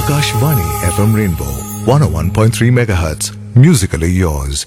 Akashvani FM Rainbow 101.3 MHz. Musically yours.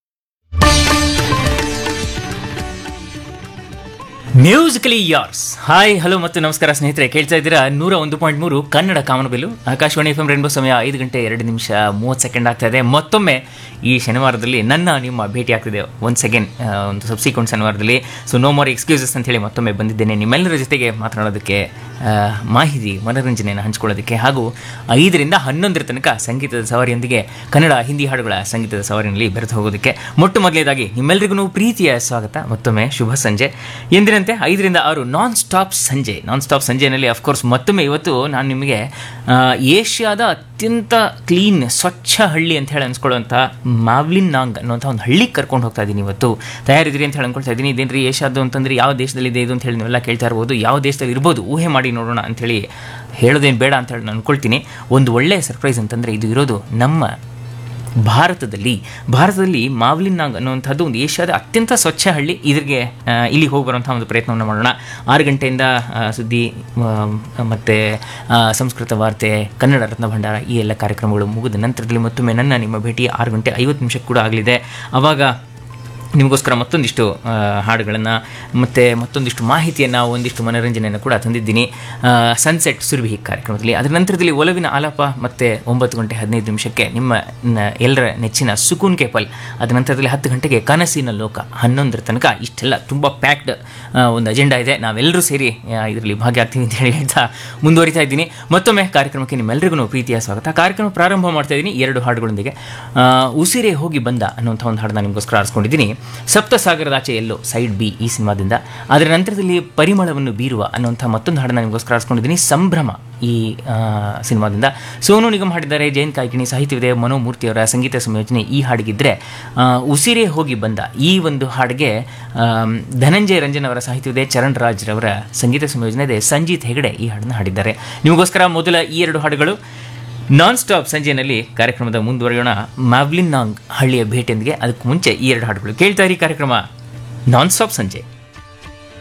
Musically yours hi hello ಮತ್ತು ನಮಸ್ಕಾರ ಸ್ನೇಹಿತರೆ ಕೇಳ್ತಾ ಇದ್ದೀರಾ ನೂರ ಒಂದು ಪಾಯಿಂಟ್ ಮೂರು ಕನ್ನಡ ಕಾಮನಬಿಲ್ಲು ಆಕಾಶವಾಣಿ ಎಫ್ ಎಂ ರೇನ್ಬೋ ಸಮಯ ಐದು ಗಂಟೆ ಎರಡು ನಿಮಿಷ ಮೂವತ್ತು ಸೆಕೆಂಡ್ ಆಗ್ತಾ ಇದೆ ಮತ್ತೊಮ್ಮೆ ಈ ಶನಿವಾರದಲ್ಲಿ ನನ್ನ ನಿಮ್ಮ ಭೇಟಿ ಆಗ್ತಿದೆ ಒಂದು ಸೆಕೆಂಡ್ ಒಂದು ಸಬ್ಸಿಕ್ವೆಂಟ್ ಶನಿವಾರದಲ್ಲಿ ಸೊ ನೋ ಮೋರ್ ಎಕ್ಸ್ಕ್ಯೂಸಸ್ ಅಂತ ಹೇಳಿ ಮತ್ತೊಮ್ಮೆ ಬಂದಿದ್ದೇನೆ ನಿಮ್ಮೆಲ್ಲರ ಜೊತೆಗೆ ಮಾತನಾಡೋದಕ್ಕೆ ಆ, ಮಾಹಿತಿ ಮನೋರಂಜನೆಯನ್ನು ಹಂಚ್ಕೊಳ್ಳೋದಕ್ಕೆ ಹಾಗೂ ಐದರಿಂದ ಹನ್ನೊಂದರ ತನಕ ಸಂಗೀತದ ಸವಾರಿಯೊಂದಿಗೆ ಕನ್ನಡ ಹಿಂದಿ ಹಾಡುಗಳ ಸಂಗೀತದ ಸವಾರಿನಲ್ಲಿ ಬೆರೆತು ಹೋಗೋದಕ್ಕೆ ಮೊಟ್ಟ ಮೊದಲನೇದಾಗಿ ನಿಮ್ಮೆಲ್ಲರಿಗೂ ಪ್ರೀತಿಯ ಸ್ವಾಗತ ಮತ್ತೊಮ್ಮೆ ಶುಭ ಸಂಜೆ ಎಂದಿನಂತೆ ಐದರಿಂದ ಆರು ನಾನ್ ಸ್ಟಾಪ್ ಸಂಜೆ ನಾನ್ ಸ್ಟಾಪ್ ಸಂಜೆಯಲ್ಲಿ ಅಫ್ಕೋರ್ಸ್ ಮತ್ತೊಮ್ಮೆ ಇವತ್ತು ನಾನು ನಿಮಗೆ ಆ, ಏಷ್ಯಾದ ಅತ್ಯಂತ ಕ್ಲೀನ್ ಸ್ವಚ್ಛ ಹಳ್ಳಿ ಅಂತ ಹೇಳಿ ಅನ್ಸ್ಕೊಳ್ಳುವಂಥ ಮಾವ್ಲಿನ್ ನಾಂಗ್ ಅನ್ನುವಂಥ ಒಂದು ಹಳ್ಳಿಗೆ ಕರ್ಕೊಂಡು ಹೋಗ್ತಾ ಇದ್ದೀನಿ ಇವತ್ತು ತಯಾರಿದ್ರಿ ಅಂತ ಹೇಳಿ ಅನ್ಕೊಳ್ತಾ ಇದ್ದೀನಿ ಇದೇನ್ರಿ ಏಷ್ಯಾದ್ದು ಅಂತಂದ್ರೆ ಯಾವ ದೇಶದಲ್ಲಿದೆ ಇದು ಅಂತ ಹೇಳಿ ನೀವೆಲ್ಲ ಕೇಳ್ತಾ ಇರ್ಬೋದು ಯಾವ ದೇಶದಲ್ಲಿ ಇರ್ಬೋದು ಊಹೆ ಮಾಡಿ ನೋಡೋಣ ಅಂಥೇಳಿ ಹೇಳೋದೇನು ಬೇಡ ಅಂತ ಹೇಳಿ ನಾನು ಅನ್ಕೊಳ್ತೀನಿ ಒಂದು ಒಳ್ಳೆಯ ಸರ್ಪ್ರೈಸ್ ಅಂತಂದರೆ ಇದು ಇರೋದು ನಮ್ಮ ಭಾರತದಲ್ಲಿ ಭಾರತದಲ್ಲಿ ಮಾವ್ಲಿನ್ ನಾಗ್ ಅನ್ನುವಂಥದ್ದು ಒಂದು ಏಷ್ಯಾದ ಅತ್ಯಂತ ಸ್ವಚ್ಛ ಹಳ್ಳಿ ಇದ್ರಿಗೆ ಆ, ಇಲ್ಲಿ ಹೋಗಿ ಬರುವಂಥ ಒಂದು ಪ್ರಯತ್ನವನ್ನು ಮಾಡೋಣ ಆರು ಗಂಟೆಯಿಂದ ಆ, ಸುದ್ದಿ ಆ, ಮತ್ತು ಆ, ಸಂಸ್ಕೃತ ವಾರ್ತೆ ಕನ್ನಡ ರತ್ನ ಭಂಡಾರ ಈ ಎಲ್ಲ ಕಾರ್ಯಕ್ರಮಗಳು ಮುಗಿದ ನಂತರದಲ್ಲಿ ಮತ್ತೊಮ್ಮೆ ನನ್ನ ನಿಮ್ಮ ಭೇಟಿ ಆರು ಗಂಟೆ ಐವತ್ತು ನಿಮಿಷಕ್ಕೆ ಕೂಡ ಆಗಲಿದೆ ಆವಾಗ ನಿಮಗೋಸ್ಕರ ಮತ್ತೊಂದಿಷ್ಟು ಹಾಡುಗಳನ್ನು ಮತ್ತು ಮತ್ತೊಂದಿಷ್ಟು ಮಾಹಿತಿಯನ್ನು ಒಂದಿಷ್ಟು ಮನೋರಂಜನೆಯನ್ನು ಕೂಡ ತಂದಿದ್ದೀನಿ ಸನ್ಸೆಟ್ ಸುರಭಿ ಕಾರ್ಯಕ್ರಮದಲ್ಲಿ ಅದರ ನಂತರದಲ್ಲಿ ಒಲವಿನ ಆಲಾಪ ಮತ್ತು ಒಂಬತ್ತು ಗಂಟೆ ಹದಿನೈದು ನಿಮಿಷಕ್ಕೆ ನಿಮ್ಮ ನ- ಎಲ್ಲರ ನೆಚ್ಚಿನ ಸುಕೂನ್ ಕೇಪಲ್ ಅದರ ನಂತರದಲ್ಲಿ ಹತ್ತು ಗಂಟೆಗೆ ಕನಸಿನ ಲೋಕ ಹನ್ನೊಂದರ ತನಕ ಇಷ್ಟೆಲ್ಲ ತುಂಬ ಪ್ಯಾಕ್ಡ್ ಒಂದು ಅಜೆಂಡಾ ಇದೆ ನಾವೆಲ್ಲರೂ ಸೇರಿ ಇದರಲ್ಲಿ ಭಾಗಿಯಾಗ್ತೀವಿ ಅಂತ ಹೇಳಿ ಹೇಳ್ತಾ ಮುಂದುವರಿತಾ ಇದ್ದೀನಿ ಮತ್ತೊಮ್ಮೆ ಕಾರ್ಯಕ್ರಮಕ್ಕೆ ನಿಮ್ಮೆಲ್ಲರಿಗೂ ಪ್ರೀತಿಯ ಸ್ವಾಗತ ಕಾರ್ಯಕ್ರಮ ಪ್ರಾರಂಭ ಮಾಡ್ತಾ ಇದ್ದೀನಿ ಎರಡು ಹಾಡುಗಳೊಂದಿಗೆ ಆ, ಉಸಿರೇ ಹೋಗಿ ಬಂದ ಅನ್ನುವಂಥ ಒಂದು ಹಾಡನ್ನ ನಿಮಗೋಸ್ಕರ ಆರಿಸ್ಕೊಂಡಿದ್ದೀನಿ ಸಪ್ತಸಾಗರದಾಚೆ ಎಲ್ಲೋ ಸೈಡ್ ಬಿ ಈ ಸಿನಿಮಾದಿಂದ ಅದರ ನಂತರದಲ್ಲಿ ಪರಿಮಳವನ್ನು ಬೀರುವ ಅನ್ನುವಂಥ ಮತ್ತೊಂದು ಹಾಡನ್ನ ನಿಮಗೋಸ್ಕರ ಆರಿಸ್ಕೊಂಡಿದ್ದೀನಿ ಸಂಭ್ರಮ ಈ ಆ, ಸಿನಿಮಾದಿಂದ ಸೋನು ನಿಗಮ್ ಹಾಡಿದ್ದಾರೆ ಜಯಂತ್ ಕಾಯ್ಕಿಣಿ ಸಾಹಿತ್ಯವಿದೆ ಮನೋಮೂರ್ತಿಯವರ ಸಂಗೀತ ಸಂಯೋಜನೆ ಈ ಹಾಡಿಗಿದ್ರೆ ಆ, ಉಸಿರೇ ಹೋಗಿ ಬಂದ ಈ ಒಂದು ಹಾಡಿಗೆ ಆಮ್, ಧನಂಜಯ ರಂಜನ್ ಅವರ ಸಾಹಿತ್ಯವಿದೆ ಚರಣ್ ರಾಜ್ ರವರ ಸಂಗೀತ ಸಂಯೋಜನೆ ಇದೆ ಸಂಜೀತ್ ಹೆಗಡೆ ಈ ಹಾಡನ್ನು ಹಾಡಿದ್ದಾರೆ ನಿಮಗೋಸ್ಕರ ಮೊದಲ ಈ ಎರಡು ಹಾಡುಗಳು ನಾನ್ ಸ್ಟಾಪ್ ಸಂಜೆಯಲ್ಲಿ ಕಾರ್ಯಕ್ರಮದ ಮುಂದುವರಿಯೋಣ ಮ್ಯಾವ್ಲಿನ್ ನಾಂಗ್ ಹಳ್ಳಿಯ ಭೇಟಿಯೊಂದಿಗೆ ಅದಕ್ಕೆ ಮುಂಚೆ ಈ ಎರಡು ಹಾಡುಗಳು ಕೇಳ್ತಾ ಇರಿ ಕಾರ್ಯಕ್ರಮ ನಾನ್ ಸ್ಟಾಪ್ ಸಂಜೆ